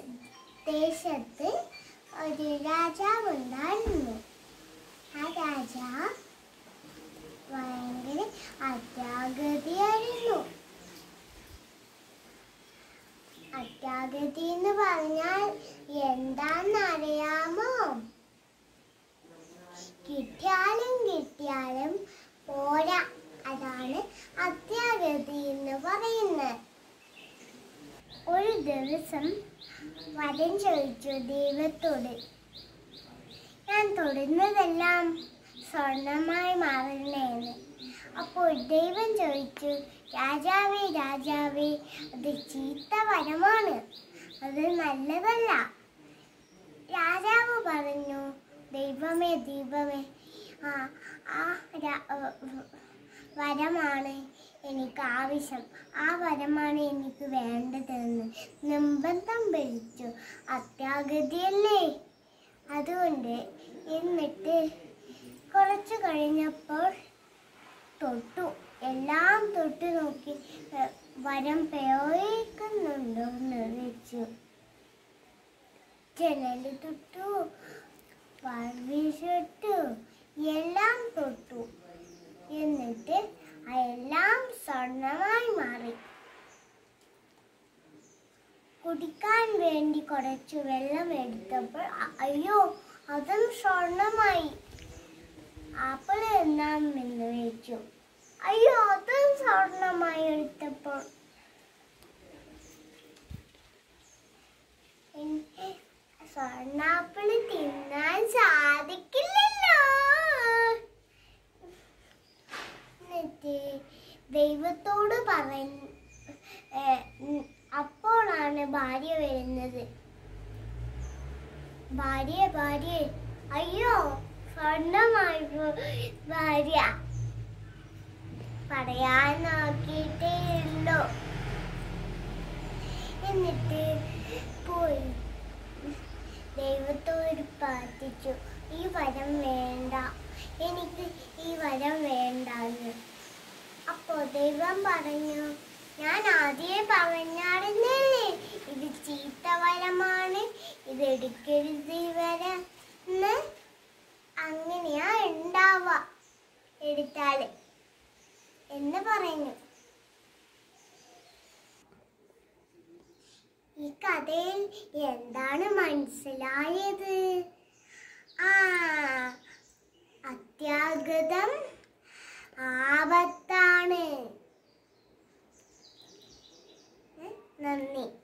ദേശത്ത് ഒരു രാജാവ് ഉണ്ടായിരുന്നു ആ രാജാവ് ഭയങ്കര അത്യാഗതിയായിരുന്നു അത്യാഗതി എന്ന് പറഞ്ഞാൽ എന്താന്നറിയാമോ കിട്ടിയാലും കിട്ടിയാലും പോരാ അതാണ് അത്യാഗതി എന്ന് പറയുന്നത് ഒരു ദിവസം വരൻ ചോദിച്ചു ദൈവത്തോട് ഞാൻ തൊടുന്നതെല്ലാം സ്വർണമായി മാറണേന്ന് അപ്പോൾ ദൈവം ചോദിച്ചു രാജാവേ രാജാവേ അത് ചീത്ത വരമാണ് അത് നല്ലതല്ല രാജാവ് പറഞ്ഞു ദൈവമേ ദൈവമേ ആ ആ ര- ഏ, വരമാണ് എനിക്ക് ആവശ്യം ആ വരമാണ് എനിക്ക് വേണ്ടതെന്ന് നിർബന്ധം പിടിച്ചു അത്യാഗതിയല്ലേ അതുകൊണ്ട് എന്നിട്ട് കുറച്ച് കഴിഞ്ഞപ്പോൾ തൊട്ടു എല്ലാം തൊട്ട് നോക്കി ഏ, വരം പ്രയോഗിക്കുന്നുണ്ടോ എന്ന് വെച്ചു ജനല് തൊട്ടു വീശിട്ടു എല്ലാം തൊട്ടു എന്നിട്ട് ആ എല്ലാം സ്വർണമായി മാറി കുടിക്കാൻ വേണ്ടി കുറച്ച് വെള്ളം എടുത്തപ്പോൾ അ- അയ്യോ അതും സ്വർണമായി ആപ്പിൾ എന്നാം എന്ന് വെച്ചു അയ്യോ അതും സ്വർണമായി എടുത്തപ്പോൾ എനിക്ക് സ്വർണ്ണാപ്പിള് തിന്നാൻ സാധിക്കില്ലല്ലോ എന്നിട്ട് ദൈവത്തോട് പറഞ്ഞ അപ്പോഴാണ് ഭാര്യ വരുന്നത് ഭാര്യ ഭാര്യ അയ്യോ സ്വർണ്ണമായി പോയി ഭാര്യ പറയാൻ നോക്കിയിട്ടേ ഉള്ളൂ എന്നിട്ട് പോയി ദൈവത്തോട് പ്രാർത്ഥിച്ചു ഈ വരം വേണ്ട എനിക്ക് ഈ വരം വേണ്ടാന്ന് അപ്പോ ദൈവം പറഞ്ഞു ഞാൻ ആദ്യമേ പറഞ്ഞായിരുന്നില്ലേ ഇത് ചീത്ത വരമാണ് ഇത് എടുക്കരുത് ഈ വരം എന്ന് അങ്ങനെയാ ഉണ്ടാവുക എടുത്താല് എന്ന് പറഞ്ഞു ഈ കഥയിൽ എന്താണ് മനസ്സിലായത് ആ അത്യാഗതം ആപത്താണ് ഏ, നന്ദി